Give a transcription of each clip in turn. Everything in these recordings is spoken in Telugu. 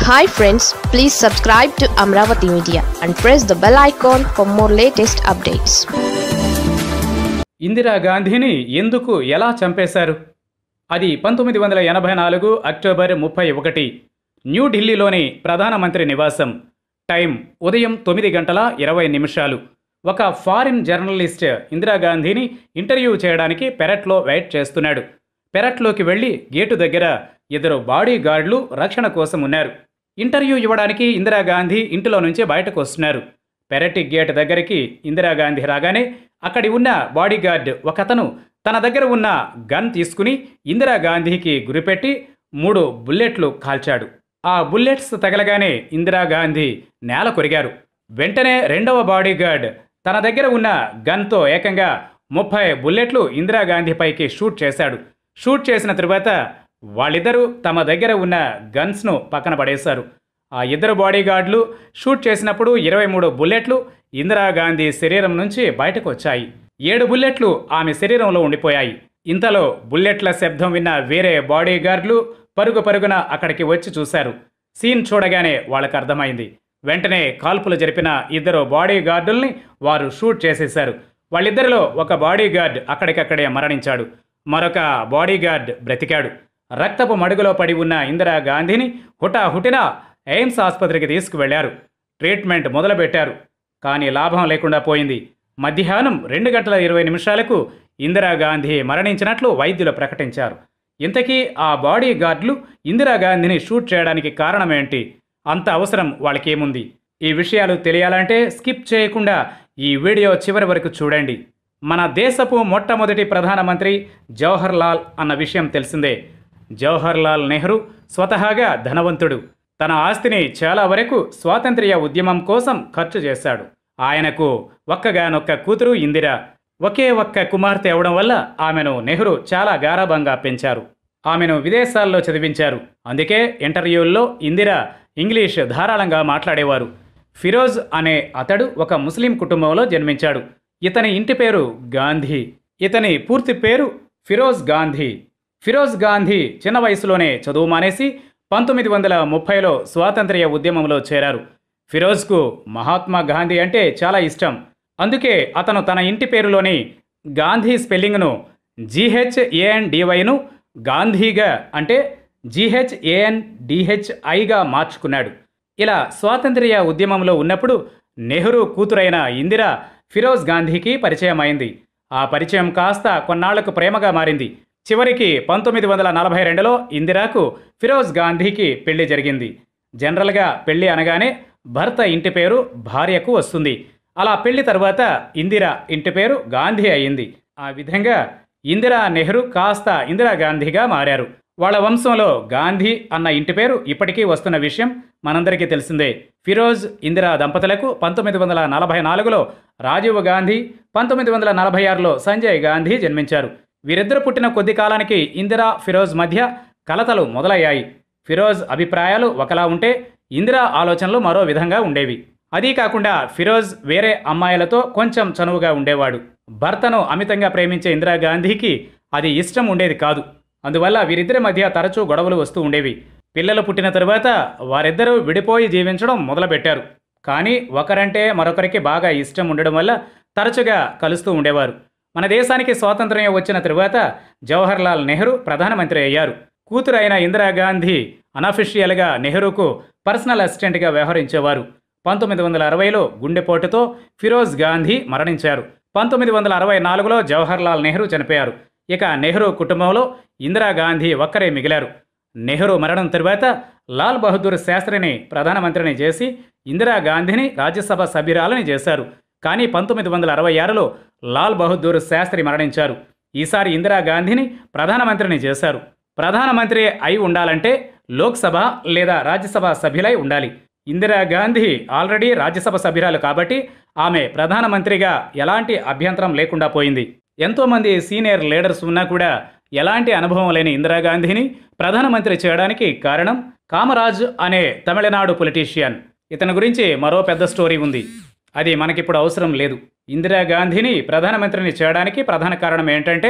hi friends please subscribe to Amaravati media and press the bell icon for more latest updates ఇందిరాగాంధీని ఎందుకు ఎలా చంపేశారు అది పంతొమ్మిది వందల ఎనభై నాలుగు అక్టోబర్ ముప్పై ఒకటి న్యూఢిల్లీలోని ప్రధానమంత్రి నివాసం టైం ఉదయం తొమ్మిది గంటల ఇరవై నిమిషాలు ఒక ఫారిన్ జర్నలిస్ట్ ఇందిరాగాంధీని ఇంటర్వ్యూ చేయడానికి పెరట్లో వెయిట్ చేస్తున్నాడు పెరట్లోకి వెళ్ళి గేటు దగ్గర ఇద్దరు బాడీ గార్డులు రక్షణ కోసం ఉన్నారు ఇంటర్వ్యూ ఇవ్వడానికి ఇందిరాగాంధీ ఇంటిలో నుంచి బయటకు వస్తున్నారు పెరటి గేట్ దగ్గరికి ఇందిరాగాంధీ రాగానే అక్కడి ఉన్న బాడీగార్డ్ ఒకతను తన దగ్గర ఉన్న గన్ తీసుకుని ఇందిరాగాంధీకి గురిపెట్టి మూడు బుల్లెట్లు కాల్చాడు ఆ బుల్లెట్స్ తగలగానే ఇందిరాగాంధీ నేల కొరిగారు వెంటనే రెండవ బాడీగార్డ్ తన దగ్గర ఉన్న గన్తో ఏకంగా ముప్పై బుల్లెట్లు ఇందిరాగాంధీపైకి షూట్ చేశాడు షూట్ చేసిన తరువాత వాళ్ళిద్దరూ తమ దగ్గర ఉన్న గన్స్ను పక్కన పడేశారు ఆ ఇద్దరు బాడీగార్డులు షూట్ చేసినప్పుడు ఇరవై మూడు బుల్లెట్లు ఇందిరాగాంధీ శరీరం నుంచి బయటకు వచ్చాయి ఏడు బుల్లెట్లు ఆమె శరీరంలో ఉండిపోయాయి ఇంతలో బుల్లెట్ల శబ్దం విన్న వేరే బాడీగార్డులు పరుగు పరుగున అక్కడికి వచ్చి చూశారు సీన్ చూడగానే వాళ్ళకు అర్థమైంది వెంటనే కాల్పులు జరిపిన ఇద్దరు బాడీ గార్డుల్ని వారు షూట్ చేసేశారు వాళ్ళిద్దరిలో ఒక బాడీగార్డ్ అక్కడికక్కడే మరణించాడు మరొక బాడీగార్డ్ బ్రతికాడు రక్తపు మడుగులో పడి ఉన్న ఇందిరాగాంధీని హుటాహుటిన ఎయిమ్స్ ఆసుపత్రికి తీసుకువెళ్లారు ట్రీట్మెంట్ మొదలుపెట్టారు కానీ లాభం లేకుండా పోయింది మధ్యాహ్నం రెండు గంటల ఇరవై నిమిషాలకు ఇందిరాగాంధీ మరణించినట్లు వైద్యులు ప్రకటించారు ఇంతకీ ఆ బాడీ గార్డులు ఇందిరాగాంధీని షూట్ చేయడానికి కారణమేంటి అంత అవసరం వాళ్ళకేముంది ఈ విషయాలు తెలియాలంటే స్కిప్ చేయకుండా ఈ వీడియో చివరి వరకు చూడండి మన దేశపు మొట్టమొదటి ప్రధానమంత్రి జవహర్ లాల్ అన్న విషయం తెలిసిందే జవహర్ లాల్ నెహ్రూ స్వతహాగా ధనవంతుడు తన ఆస్తిని చాలా వరకు స్వాతంత్ర్య ఉద్యమం కోసం ఖర్చు చేశాడు ఆయనకు ఒక్కగానొక్క కూతురు ఇందిర ఒకే ఒక్క కుమార్తె అవడం వల్ల ఆమెను నెహ్రూ చాలా గారాబంగా పెంచారు ఆమెను విదేశాల్లో చదివించారు అందుకే ఇంటర్వ్యూల్లో ఇందిర ఇంగ్లీష్ ధారాళంగా మాట్లాడేవారు ఫిరోజ్ అనే అతడు ఒక ముస్లిం కుటుంబంలో జన్మించాడు ఇతని ఇంటి పేరు గాంధీ ఇతని పూర్తి పేరు ఫిరోజ్ గాంధీ ఫిరోజ్ గాంధీ చిన్న వయసులోనే చదువు మానేసి పంతొమ్మిది వందల ముప్పైలో స్వాతంత్ర్య ఉద్యమంలో చేరారు ఫిరోజ్కు మహాత్మా గాంధీ అంటే చాలా ఇష్టం అందుకే అతను తన ఇంటి పేరులోని గాంధీ స్పెల్లింగ్ను జీహెచ్ఏఎన్ డివైను గాంధీగా అంటే జీహెచ్ఏఎన్ డిహెచ్ఐగా మార్చుకున్నాడు ఇలా స్వాతంత్ర్య ఉద్యమంలో ఉన్నప్పుడు నెహ్రూ కూతురైన ఇందిర ఫిరోజ్ గాంధీకి పరిచయం అయింది ఆ పరిచయం కాస్త కొన్నాళ్లకు ప్రేమగా మారింది చివరికి పంతొమ్మిది వందల నలభై రెండులో ఇందిరాకు ఫిరోజ్ గాంధీకి పెళ్లి జరిగింది జనరల్గా పెళ్లి అనగానే భర్త ఇంటి పేరు భార్యకు వస్తుంది అలా పెళ్లి తర్వాత ఇందిర ఇంటి పేరు గాంధీ అయింది ఆ విధంగా ఇందిరా నెహ్రూ కాస్త ఇందిరాగాంధీగా మారారు వాళ్ళ వంశంలో గాంధీ అన్న ఇంటి పేరు ఇప్పటికీ వస్తున్న విషయం మనందరికీ తెలిసిందే ఫిరోజ్ ఇందిరా దంపతులకు పంతొమ్మిది వందల నలభై నాలుగులో రాజీవ్ గాంధీ పంతొమ్మిది వందల నలభై ఆరులో సంజయ్ గాంధీ జన్మించారు వీరిద్దరు పుట్టిన కొద్ది కాలానికి ఇందిరా ఫిరోజ్ మధ్య కలతలు మొదలయ్యాయి ఫిరోజ్ అభిప్రాయాలు ఒకలా ఉంటే ఇందిరా ఆలోచనలు మరో విధంగా ఉండేవి అదీ కాకుండా ఫిరోజ్ వేరే అమ్మాయిలతో కొంచెం చనువుగా ఉండేవాడు భర్తను అమితంగా ప్రేమించే ఇందిరాగాంధీకి అది ఇష్టం ఉండేది కాదు అందువల్ల వీరిద్దరి మధ్య తరచూ గొడవలు వస్తూ ఉండేవి పిల్లలు పుట్టిన తరువాత వారిద్దరూ విడిపోయి జీవించడం మొదలుపెట్టారు కానీ ఒకరంటే మరొకరికి బాగా ఇష్టం ఉండడం వల్ల తరచుగా కలుస్తూ ఉండేవారు మన దేశానికి స్వాతంత్ర్యం వచ్చిన తరువాత జవహర్ లాల్ నెహ్రూ ప్రధానమంత్రి అయ్యారు కూతురు అయిన ఇందిరాగాంధీ అనఫిషియల్గా నెహ్రూకు పర్సనల్ అసిస్టెంట్గా వ్యవహరించేవారు పంతొమ్మిది వందల అరవైలో గుండెపోటుతో ఫిరోజ్ గాంధీ మరణించారు పంతొమ్మిది వందల అరవై నాలుగులో జవహర్ లాల్ నెహ్రూ చనిపోయారు ఇక నెహ్రూ కుటుంబంలో ఇందిరాగాంధీ ఒక్కరే మిగిలారు నెహ్రూ మరణం తరువాత లాల్ బహదూర్ శాస్త్రిని ప్రధానమంత్రిని చేసి ఇందిరాగాంధీని రాజ్యసభ సభ్యురాలని చేశారు కానీ పంతొమ్మిది వందల అరవై ఆరులో లాల్ బహదూర్ శాస్త్రి మరణించారు ఈసారి ఇందిరాగాంధీని ప్రధానమంత్రిని చేశారు ప్రధానమంత్రి అయి ఉండాలంటే లోక్సభ లేదా రాజ్యసభ సభ్యులై ఉండాలి ఇందిరాగాంధీ ఆల్రెడీ రాజ్యసభ సభ్యురాలు కాబట్టి ఆమె ప్రధానమంత్రిగా ఎలాంటి అభ్యంతరం లేకుండా పోయింది ఎంతోమంది సీనియర్ లీడర్స్ ఉన్నా కూడా ఎలాంటి అనుభవం లేని ఇందిరాగాంధీని ప్రధానమంత్రి చేయడానికి కారణం కామరాజ్ అనే తమిళనాడు పొలిటీషియన్ ఇతని గురించి మరో పెద్ద స్టోరీ ఉంది అది మనకిప్పుడు అవసరం లేదు ఇందిరాగాంధీని ప్రధానమంత్రిని చేయడానికి ప్రధాన కారణం ఏంటంటే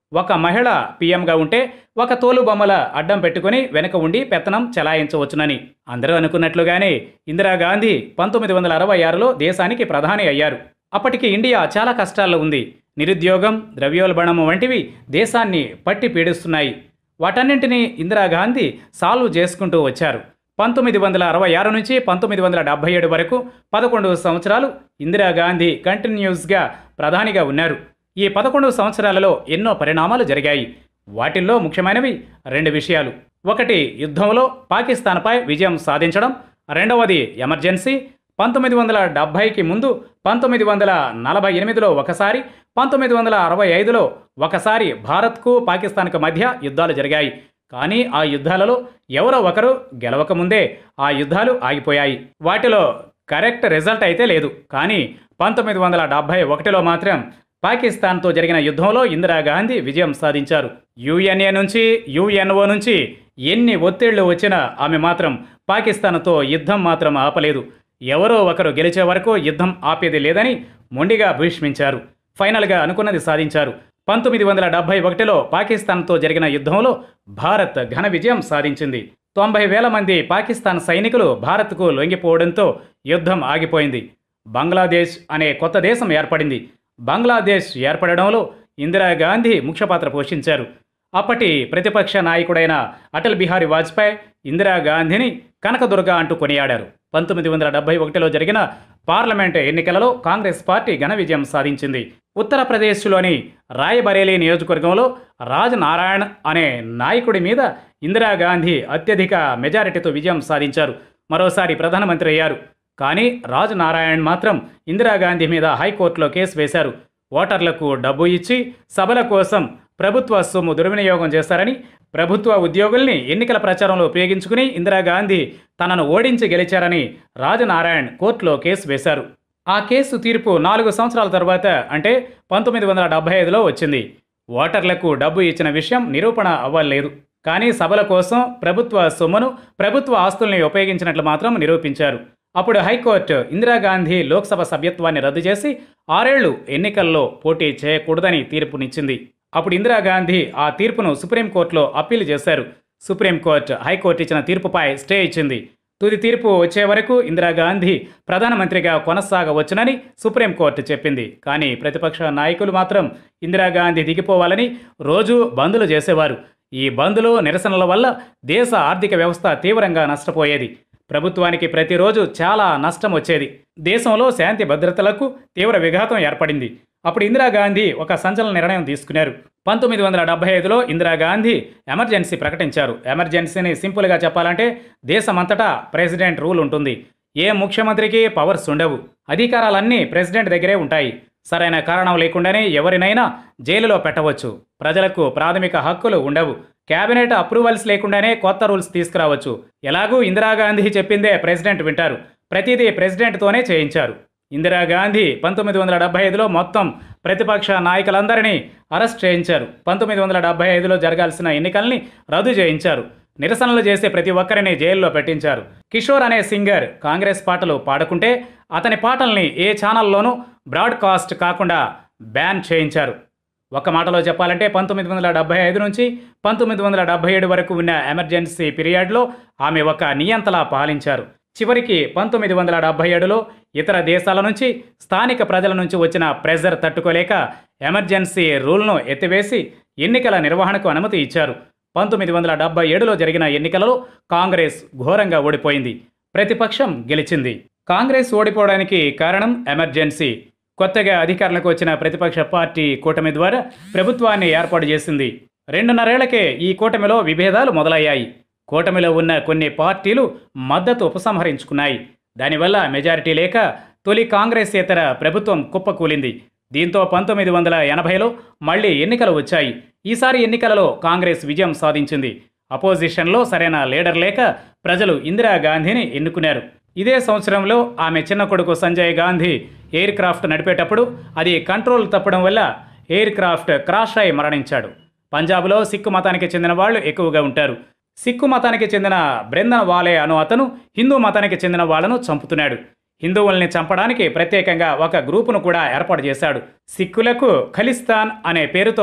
ఒక మహిళ పీఎంగా ఉంటే ఒక తోలు బొమ్మల అడ్డం పెట్టుకుని వెనక ఉండి పెత్తనం చెలాయించవచ్చునని అందరూ అనుకున్నట్లుగానే ఇందిరాగాంధీ పంతొమ్మిది వందల అరవై ఆరులో దేశానికి ప్రధాని అయ్యారు అప్పటికి ఇండియా చాలా కష్టాల్లో ఉంది నిరుద్యోగం ద్రవ్యోల్బణం వంటివి దేశాన్ని పట్టి పీడిస్తున్నాయి వాటన్నింటినీ ఇందిరాగాంధీ సాల్వ్ చేసుకుంటూ వచ్చారు పంతొమ్మిది వందల అరవై ఆరు నుంచి పంతొమ్మిది వందల డెబ్బై ఏడు వరకు పదకొండు సంవత్సరాలు ఇందిరాగాంధీ కంటిన్యూస్గా ప్రధానిగా ఉన్నారు ఈ పదకొండు సంవత్సరాలలో ఎన్నో పరిణామాలు జరిగాయి వాటిల్లో ముఖ్యమైనవి రెండు విషయాలు ఒకటి యుద్ధంలో పాకిస్తాన్పై విజయం సాధించడం రెండవది ఎమర్జెన్సీ పంతొమ్మిది వందల డెబ్భైకి ముందు పంతొమ్మిది వందల నలభై ఎనిమిదిలో ఒకసారి పంతొమ్మిది వందల అరవై ఐదులో ఒకసారి భారత్కు పాకిస్తాన్కు మధ్య యుద్ధాలు జరిగాయి కానీ ఆ యుద్ధాలలో ఎవరో ఒకరు గెలవకముందే ఆ యుద్ధాలు ఆగిపోయాయి వాటిలో కరెక్ట్ రిజల్ట్ అయితే లేదు కానీ పంతొమ్మిది వందల డెబ్భై ఒకటిలో మాత్రం పాకిస్తాన్తో జరిగిన యుద్ధంలో ఇందిరాగాంధీ విజయం సాధించారు యుఎన్ఏ నుంచి యుఎన్ఓ నుంచి ఎన్ని ఒత్తిళ్లు వచ్చినా ఆమె మాత్రం పాకిస్తాన్తో యుద్ధం మాత్రం ఆపలేదు ఎవరో ఒకరు గెలిచే వరకు యుద్ధం ఆపేది లేదని మొండిగా భీష్మించారు ఫైనల్గా అనుకున్నది సాధించారు పంతొమ్మిది వందల డెబ్బై ఒకటిలో పాకిస్తాన్తో జరిగిన యుద్ధంలో భారత్ ఘన విజయం సాధించింది తొంభై వేల మంది పాకిస్తాన్ సైనికులు భారత్కు లొంగిపోవడంతో యుద్ధం ఆగిపోయింది బంగ్లాదేశ్ అనే కొత్త దేశం ఏర్పడింది బంగ్లాదేశ్ ఏర్పడడంలో ఇందిరాగాంధీ ముఖ్య పాత్ర పోషించారు అప్పటి ప్రతిపక్ష నాయకుడైన అటల్ బిహారీ వాజ్పేయి ఇందిరాగాంధీని కనకదుర్గ అంటూ కొనియాడారు పంతొమ్మిది వందల డెబ్బై ఒకటిలో జరిగిన పార్లమెంట్ ఎన్నికలలో కాంగ్రెస్ పార్టీ ఘన విజయం సాధించింది ఉత్తరప్రదేశ్లోని రాయబరేలీ నియోజకవర్గంలో రాజ్ నారాయణ్ అనే నాయకుడి మీద ఇందిరాగాంధీ అత్యధిక మెజారిటీతో విజయం సాధించారు మరోసారి ప్రధానమంత్రి అయ్యారు కానీ రాజ్ నారాయణ్ మాత్రం ఇందిరాగాంధీ మీద హైకోర్టులో కేసు వేశారు ఓటర్లకు డబ్బు ఇచ్చి సభల కోసం ప్రభుత్వ సొమ్ము దుర్వినియోగం చేశారని ప్రభుత్వ ఉద్యోగుల్ని ఎన్నికల ప్రచారంలో ఉపయోగించుకుని ఇందిరాగాంధీ తనను ఓడించి గెలిచారని రాజనారాయణ్ కోర్టులో కేసు వేశారు ఆ కేసు తీర్పు నాలుగు సంవత్సరాల తర్వాత అంటే పంతొమ్మిది వందల డెబ్బై ఐదులో వచ్చింది ఓటర్లకు డబ్బు ఇచ్చిన విషయం నిరూపణ అవ్వలేదు కానీ సభల కోసం ప్రభుత్వ సొమ్మును ప్రభుత్వ ఆస్తుల్ని ఉపయోగించినట్లు మాత్రం నిరూపించారు అప్పుడు హైకోర్టు ఇందిరాగాంధీ లోక్సభ సభ్యత్వాన్ని రద్దు చేసి ఆరేళ్లు ఎన్నికల్లో పోటీ చేయకూడదని తీర్పునిచ్చింది అప్పుడు ఇందిరాగాంధీ ఆ తీర్పును సుప్రీంకోర్టులో అప్పీల్ చేశారు సుప్రీంకోర్టు హైకోర్టు ఇచ్చిన తీర్పుపై స్టే ఇచ్చింది తుది తీర్పు వచ్చే వరకు ఇందిరాగాంధీ ప్రధానమంత్రిగా కొనసాగవచ్చునని సుప్రీంకోర్టు చెప్పింది కానీ ప్రతిపక్ష నాయకులు మాత్రం ఇందిరాగాంధీ దిగిపోవాలని రోజూ బందులు చేసేవారు ఈ బందులు నిరసనల వల్ల దేశ ఆర్థిక వ్యవస్థ తీవ్రంగా నష్టపోయేది ప్రభుత్వానికి ప్రతిరోజు చాలా నష్టం వచ్చేది దేశంలో శాంతి భద్రతలకు తీవ్ర విఘాతం ఏర్పడింది అప్పుడు ఇందిరాగాంధీ ఒక సంచలన నిర్ణయం తీసుకున్నారు పంతొమ్మిది వందల డెబ్బై ఐదులో ఇందిరాగాంధీ ఎమర్జెన్సీ ప్రకటించారు ఎమర్జెన్సీని సింపుల్గా చెప్పాలంటే దేశమంతటా ప్రెసిడెంట్ రూల్ ఉంటుంది ఏ ముఖ్యమంత్రికి పవర్స్ ఉండవు అధికారాలన్నీ ప్రెసిడెంట్ దగ్గరే ఉంటాయి సరైన కారణం లేకుండానే ఎవరినైనా జైలులో పెట్టవచ్చు ప్రజలకు ప్రాథమిక హక్కులు ఉండవు కేబినెట్ అప్రూవల్స్ లేకుండానే కొత్త రూల్స్ తీసుకురావచ్చు ఎలాగూ ఇందిరాగాంధీ చెప్పిందే ప్రెసిడెంట్ వింటారు ప్రతిదీ ప్రెసిడెంట్తోనే చేయించారు ఇందిరాగాంధీ పంతొమ్మిది వందల డెబ్బై ఐదులో మొత్తం ప్రతిపక్ష నాయకులందరినీ అరెస్ట్ చేయించారు పంతొమ్మిది వందల డెబ్బై ఐదులో జరగాల్సిన ఎన్నికల్ని రద్దు చేయించారు నిరసనలు చేసే ప్రతి ఒక్కరిని జైల్లో పెట్టించారు కిషోర్ అనే సింగర్ కాంగ్రెస్ పాటలు పాడుకుంటే అతని పాటల్ని ఏ ఛానల్లోనూ బ్రాడ్కాస్ట్ కాకుండా బ్యాన్ చేయించారు ఒక మాటలో చెప్పాలంటే పంతొమ్మిది వందల డెబ్బై ఐదు నుంచి పంతొమ్మిది వందల డెబ్బై ఏడు వరకు ఉన్న ఎమర్జెన్సీ పీరియడ్లో ఆమె ఒక నియంతలా పాలించారు చివరికి పంతొమ్మిది వందల డెబ్బై ఏడులో ఇతర దేశాల నుంచి స్థానిక ప్రజల నుంచి వచ్చిన ప్రెజర్ తట్టుకోలేక ఎమర్జెన్సీ రూల్ను ఎత్తివేసి ఎన్నికల నిర్వహణకు అనుమతి ఇచ్చారు పంతొమ్మిది వందల డెబ్బై ఏడులో జరిగిన ఎన్నికలలో కాంగ్రెస్ ఘోరంగా ఓడిపోయింది ప్రతిపక్షం గెలిచింది కాంగ్రెస్ ఓడిపోవడానికి కారణం ఎమర్జెన్సీ కొత్తగా అధికారంలోకి వచ్చిన ప్రతిపక్ష పార్టీ కూటమి ద్వారా ప్రభుత్వాన్ని ఏర్పాటు చేసింది రెండున్నరేళ్లకే ఈ కూటమిలో విభేదాలు మొదలయ్యాయి కూటమిలో ఉన్న కొన్ని పార్టీలు మద్దతు ఉపసంహరించుకున్నాయి దానివల్ల మెజారిటీ లేక తొలి కాంగ్రెస్ ఇతర ప్రభుత్వం కుప్పకూలింది దీంతో పంతొమ్మిది వందల ఎనభైలో మళ్లీ ఎన్నికలు వచ్చాయి ఈసారి ఎన్నికలలో కాంగ్రెస్ విజయం సాధించింది అపోజిషన్లో సరైన లీడర్ లేక ప్రజలు ఇందిరాగాంధీని ఎన్నుకున్నారు ఇదే సంవత్సరంలో ఆమె చిన్న కొడుకు సంజయ్ గాంధీ ఎయిర్ క్రాఫ్ట్ నడిపేటప్పుడు అది కంట్రోల్ తప్పడం వల్ల ఎయిర్ క్రాఫ్ట్ క్రాష్ అయి మరణించాడు పంజాబ్లో సిక్కు మతానికి చెందిన వాళ్ళు ఎక్కువగా ఉంటారు సిక్కు మతానికి చెందిన బ్రెందన్ వాలే అను అతను హిందూ మతానికి చెందిన వాళ్లను చంపుతున్నాడు హిందువుల్ని చంపడానికి ప్రత్యేకంగా ఒక గ్రూపును కూడా ఏర్పాటు చేశాడు సిక్కులకు ఖలిస్తాన్ అనే పేరుతో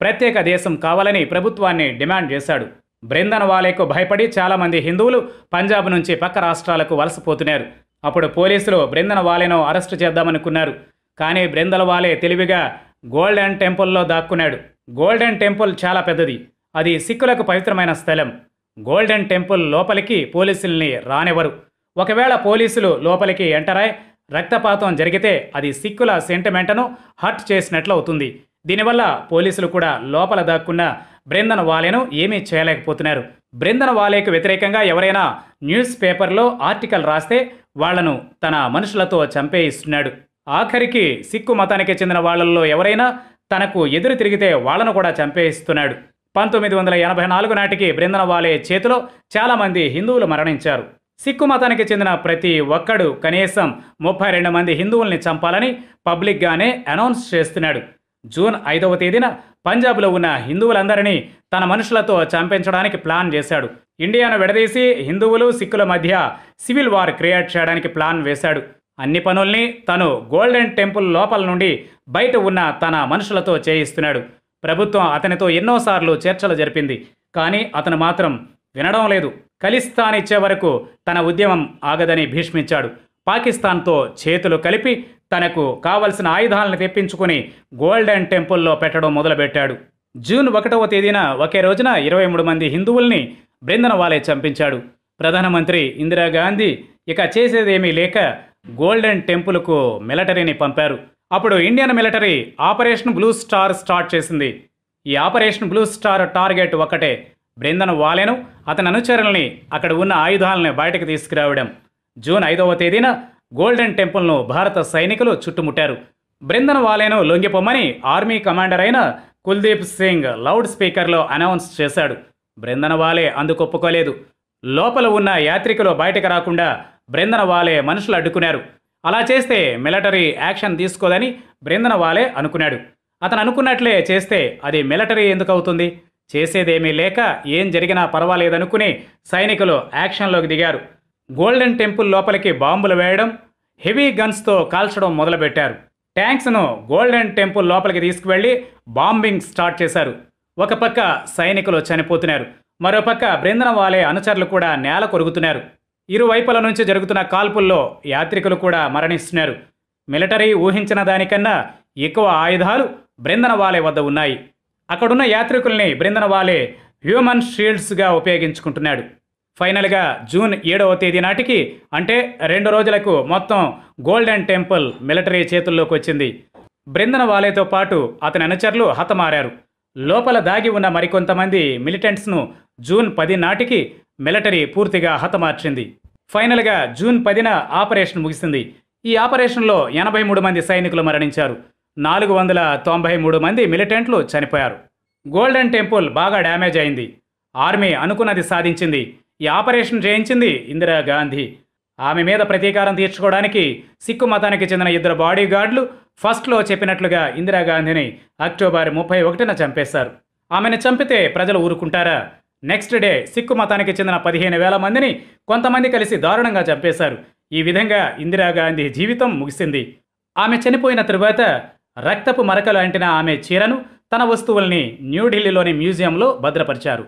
ప్రత్యేక దేశం కావాలని ప్రభుత్వాన్ని డిమాండ్ చేశాడు బృందన్ వాలేకు భయపడి చాలామంది హిందువులు పంజాబ్ నుంచి పక్క రాష్ట్రాలకు వలసపోతున్నారు అప్పుడు పోలీసులు బృందన్ వాలేను అరెస్టు చేద్దామనుకున్నారు కానీ బృందల వాలే తెలివిగా గోల్డెన్ టెంపుల్లో దాక్కున్నాడు గోల్డెన్ టెంపుల్ చాలా పెద్దది అది సిక్కులకు పవిత్రమైన స్థలం గోల్డెన్ టెంపుల్ లోపలికి పోలీసుల్ని రానివ్వరు ఒకవేళ పోలీసులు లోపలికి ఎంటరాయ్ రక్తపాతం జరిగితే అది సిక్కుల సెంటిమెంట్ను హర్ట్ చేసినట్లు అవుతుంది దీనివల్ల పోలీసులు కూడా లోపల దాక్కున్న బృందన్ వాలేను ఏమీ చేయలేకపోతున్నారు బృందన్ వాలేకు వ్యతిరేకంగా ఎవరైనా న్యూస్ పేపర్లో ఆర్టికల్ రాస్తే వాళ్లను తన మనుషులతో చంపేయిస్తున్నాడు ఆఖరికి సిక్కు మతానికి చెందిన వాళ్ళల్లో ఎవరైనా తనకు ఎదురు తిరిగితే వాళ్లను కూడా చంపేయిస్తున్నాడు పంతొమ్మిది వందల ఎనభై నాలుగు నాటికి బృందనవాలే చేతిలో చాలామంది హిందువులు మరణించారు సిక్కు మతానికి చెందిన ప్రతి ఒక్కడు కనీసం ముప్పై రెండు మంది హిందువుల్ని చంపాలని పబ్లిక్గానే అనౌన్స్ చేస్తున్నాడు జూన్ ఐదవ తేదీన పంజాబ్లో ఉన్న హిందువులందరినీ తన మనుషులతో చంపించడానికి ప్లాన్ చేశాడు ఇండియాను విడదీసి హిందువులు సిక్కుల మధ్య సివిల్ వార్ క్రియేట్ చేయడానికి ప్లాన్ వేశాడు అన్ని పనుల్ని తను గోల్డెన్ టెంపుల్ లోపల నుండి బయట ఉన్న తన మనుషులతో చేయిస్తున్నాడు ప్రభుత్వం అతనితో ఎన్నోసార్లు చర్చలు జరిపింది కానీ అతను మాత్రం వినడం లేదు ఖలిస్తాన్ ఇచ్చే వరకు తన ఉద్యమం ఆగదని భీష్మించాడు పాకిస్తాన్తో చేతులు కలిపి తనకు కావలసిన ఆయుధాలను తెప్పించుకుని గోల్డెన్ టెంపుల్లో పెట్టడం మొదలుపెట్టాడు జూన్ ఒకటవ తేదీన ఒకే రోజున ఇరవై మూడు మంది హిందువుల్ని బృందనవాలే చంపించాడు ప్రధానమంత్రి ఇందిరాగాంధీ ఇక చేసేదేమీ లేక గోల్డెన్ టెంపుల్కు మిలిటరీని పంపారు అప్పుడు Indian military operation blue star start చేసింది ఈ ఆపరేషన్ బ్లూ స్టార్ టార్గెట్ ఒకటే బృందన్ వాలేను అతని అనుచరుల్ని అక్కడ ఉన్న ఆయుధాలను బయటకు తీసుకురావడం జూన్ ఐదవ తేదీన గోల్డెన్ టెంపుల్ను భారత సైనికులు చుట్టుముట్టారు బృందన్ వాలేను లొంగిపోమని ఆర్మీ కమాండర్ అయిన కుల్దీప్ సింగ్ లౌడ్ స్పీకర్లో అనౌన్స్ చేశాడు బృందన్ వాలే అందుకు ఒప్పుకోలేదు లోపల ఉన్న యాత్రికులు బయటకు రాకుండా బృందన వాలే మనుషులు అడ్డుకున్నారు అలా చేస్తే మిలిటరీ యాక్షన్ తీసుకోదని బృందన వాలే అనుకున్నాడు అతను అనుకున్నట్లే చేస్తే అది మిలిటరీ ఎందుకు అవుతుంది చేసేదేమీ లేక ఏం జరిగినా పర్వాలేదనుకుని సైనికులు యాక్షన్లోకి దిగారు గోల్డెన్ టెంపుల్ లోపలికి బాంబులు వేయడం హెవీ గన్స్తో కాల్చడం మొదలుపెట్టారు ట్యాంక్స్ను గోల్డెన్ టెంపుల్ లోపలికి తీసుకువెళ్ళి బాంబింగ్ స్టార్ట్ చేశారు ఒక పక్క సైనికులు చనిపోతున్నారు మరోపక్క బృందన వాలే అనుచరులు కూడా నేల కొరుగుతున్నారు ఇరువైపుల నుంచి జరుగుతున్న కాల్పుల్లో యాత్రికులు కూడా మరణిస్తున్నారు మిలిటరీ ఊహించిన దానికన్నా ఎక్కువ ఆయుధాలు బృందనవాలే వద్ద ఉన్నాయి అక్కడున్న యాత్రికుల్ని బృందనవాలే హ్యూమన్ షీల్డ్స్గా ఉపయోగించుకుంటున్నాడు ఫైనల్గా జూన్ ఏడవ తేదీ నాటికి అంటే రెండు రోజులకు మొత్తం గోల్డెన్ టెంపుల్ మిలిటరీ చేతుల్లోకి వచ్చింది బృందనవాలేతో పాటు అతని అనుచరులు హతమారారు లోపల దాగి ఉన్న మరికొంతమంది మిలిటెంట్స్ను జూన్ పది నాటికి మిలిటరీ పూర్తిగా హతమార్చింది ఫైనల్గా జూన్ పదిన ఆపరేషన్ ముగిసింది ఈ ఆపరేషన్లో ఎనభై మూడు మంది సైనికులు మరణించారు నాలుగు వందల తొంభై మూడు మంది మిలిటెంట్లు చనిపోయారు గోల్డెన్ టెంపుల్ బాగా డ్యామేజ్ అయింది ఆర్మీ అనుకున్నది సాధించింది ఈ ఆపరేషన్ చేయించింది ఇందిరాగాంధీ ఆమె మీద ప్రతీకారం తీర్చుకోవడానికి సిక్కు మతానికి చెందిన ఇద్దరు బాడీ గార్డులు ఫస్ట్లో చెప్పినట్లుగా ఇందిరాగాంధీని అక్టోబర్ ముప్పై ఒకటిన చంపేశారు ఆమెను చంపితే ప్రజలు ఊరుకుంటారా నెక్స్ట్ డే సిక్కు మతానికి చెందిన పదిహేను వేల మందిని కొంతమంది కలిసి దారుణంగా చంపేశారు ఈ విధంగా ఇందిరాగాంధీ జీవితం ముగిసింది ఆమె చనిపోయిన తరువాత రక్తపు మరకలు అంటిన ఆమె చీరను తన వస్తువుల్ని న్యూఢిల్లీలోని మ్యూజియంలో భద్రపరిచారు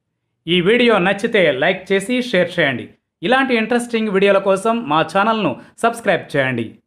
ఈ వీడియో నచ్చితే లైక్ చేసి షేర్ చేయండి ఇలాంటి ఇంట్రెస్టింగ్ వీడియోల కోసం మా ఛానల్ను సబ్స్క్రైబ్ చేయండి